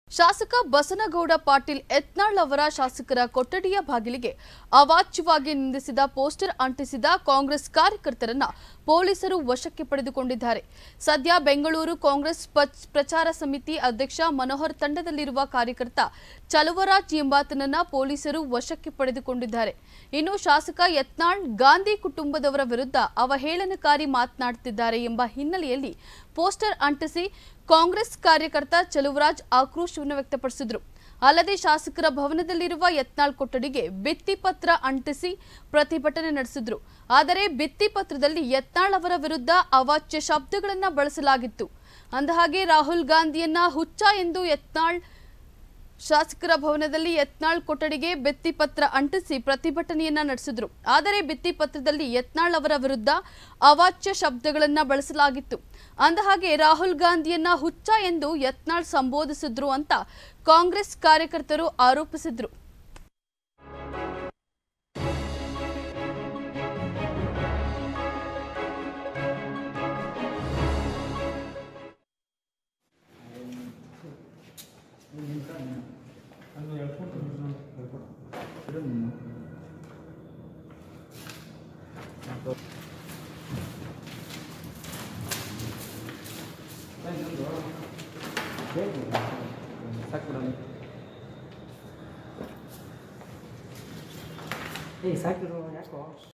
ಶಾಸಕ ಬಸನಗೌಡ ಪಾಟೀಲ್ ಯತ್ನಾಳ್ ಅವರ ಶಾಸಕರ ಕೊಠಡಿಯ ಬಾಗಿಲಿಗೆ ಅವಾಚ್ಯವಾಗಿ ನಿಂದಿಸಿದ ಪೋಸ್ಟರ್ ಅಂಟಿಸಿದ ಕಾಂಗ್ರೆಸ್ ಕಾರ್ಯಕರ್ತರನ್ನ ಪೊಲೀಸರು ವಶಕ್ಕೆ ಪಡೆದುಕೊಂಡಿದ್ದಾರೆ ಸದ್ಯ ಬೆಂಗಳೂರು ಕಾಂಗ್ರೆಸ್ ಪಚ್- ಪ್ರಚಾರ ಸಮಿತಿ ಅಧ್ಯಕ್ಷ ಮನೋಹರ್ ತಂಡದಲ್ಲಿರುವ ಕಾರ್ಯಕರ್ತ ಚಲುವರಾಜ್ ಎಂಬಾತನನ್ನ ಪೊಲೀಸರು ವಶಕ್ಕೆ ಪಡೆದುಕೊಂಡಿದ್ದಾರೆ ಇನ್ನು ಶಾಸಕ ಯತ್ನಾಳ್ ಗಾಂಧಿ ಕುಟುಂಬದವರ ವಿರುದ್ಧ ಅವಹೇಳನಕಾರಿ ಮಾತನಾಡುತ್ತಿದ್ದಾರೆ ಎಂಬ ಹಿನ್ನೆಲೆಯಲ್ಲಿ ಪೋಸ್ಟರ್ ಅಂಟಿಸಿ ಕಾಂಗ್ರೆಸ್ ಕಾರ್ಯಕರ್ತ ಚಲುವರಾಜ್ ಆಕ್ರೋಶವನ್ನು ವ್ಯಕ್ತಪಡಿಸಿದರು ಅಲ್ಲದೆ ಶಾಸಕರ ಭವನದಲ್ಲಿರುವ ಯತ್ನಾಳ್ ಕೊಠಡಿಗೆ ಭಿತ್ತಿಪತ್ರ ಅಂಟಿಸಿ ಪ್ರತಿಭಟನೆ ನಡೆಸಿದ್ರು ಆದರೆ ಭಿತ್ತಿಪತ್ರದಲ್ಲಿ ಯತ್ನಾಳ್ ಅವರ ವಿರುದ್ಧ ಅವಾಚ್ಯ ಶಬ್ದಗಳನ್ನ ಬಳಸಲಾಗಿತ್ತು ಅಂದಹಾಗೆ ರಾಹುಲ್ ಗಾಂಧಿಯನ್ನ ಹುಚ್ಚ ಎಂದು ಯತ್ನಾಳ್ ಶಾಸಕರ ಭವನದಲ್ಲಿ ಯತ್ನಾಳ್ ಕೊಠಡಿಗೆ ಭಿತ್ತಿಪತ್ರ ಅಂಟಿಸಿ ಪ್ರತಿಭಟನೆಯನ್ನ ನಡೆಸಿದ್ರು ಆದರೆ ಭಿತ್ತಿಪತ್ರದಲ್ಲಿ ಯತ್ನಾಳ್ ಅವರ ವಿರುದ್ಧ ಅವಾಚ್ಯ ಶಬ್ದಗಳನ್ನ ಬಳಸಲಾಗಿತ್ತು ಅಂದಹಾಗೆ ರಾಹುಲ್ ಗಾಂಧಿಯನ್ನ ಹುಚ್ಚ ಎಂದು ಯತ್ನಾಳ್ ಸಂಬೋಧಿಸಿದ್ರು ಅಂತ ಕಾಂಗ್ರೆಸ್ ಕಾರ್ಯಕರ್ತರು ಆರೋಪಿಸಿದ್ರು ಏ ಸಾಕಿರು ಯಾಕೋ